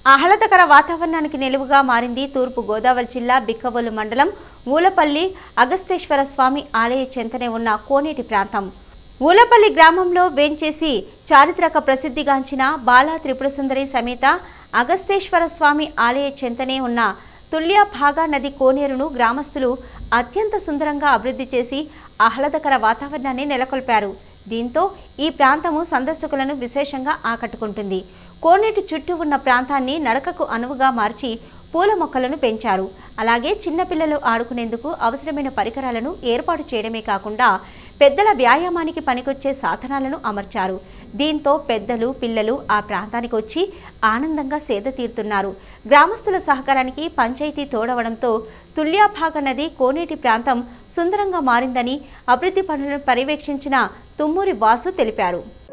ఆహ్లాదకర వాతావరణానికి నిలువుగా మారింది తూర్పు గోదావరి జిల్లా బిక్కవోలు మండలం ఊలపల్లి అగస్తేశ్వర స్వామి ఆలయ చెంతనే ఉన్న కోనేటి ప్రాంతం ఊలపల్లి గ్రామంలో వేంచేసి చారిత్రక ప్రసిద్ధిగాంచిన బాలా త్రిపుర సుందరి సమేత అగస్తేశ్వర స్వామి ఆలయ చెంతనే ఉన్న తుల్య భాగా నది కోనేరును గ్రామస్తులు అత్యంత సుందరంగా అభివృద్ధి చేసి ఆహ్లాదకర వాతావరణాన్ని నెలకొల్పారు దీంతో ఈ ప్రాంతము సందర్శకులను విశేషంగా ఆకట్టుకుంటుంది కోనేటి చుట్టూ ఉన్న ప్రాంతాన్ని నడకకు అనువుగా మార్చి పూల మొక్కలను పెంచారు అలాగే చిన్నపిల్లలు ఆడుకునేందుకు అవసరమైన పరికరాలను ఏర్పాటు చేయడమే కాకుండా పెద్దల వ్యాయామానికి పనికొచ్చే సాధనాలను అమర్చారు దీంతో పెద్దలు పిల్లలు ఆ ప్రాంతానికి వచ్చి ఆనందంగా సేద తీరుతున్నారు గ్రామస్తుల సహకారానికి పంచాయతీ తోడవడంతో తుల్యాభాగ నది కోనేటి ప్రాంతం సుందరంగా మారిందని అభివృద్ధి పనులను పర్యవేక్షించిన తుమ్మూరి వాసు తెలిపారు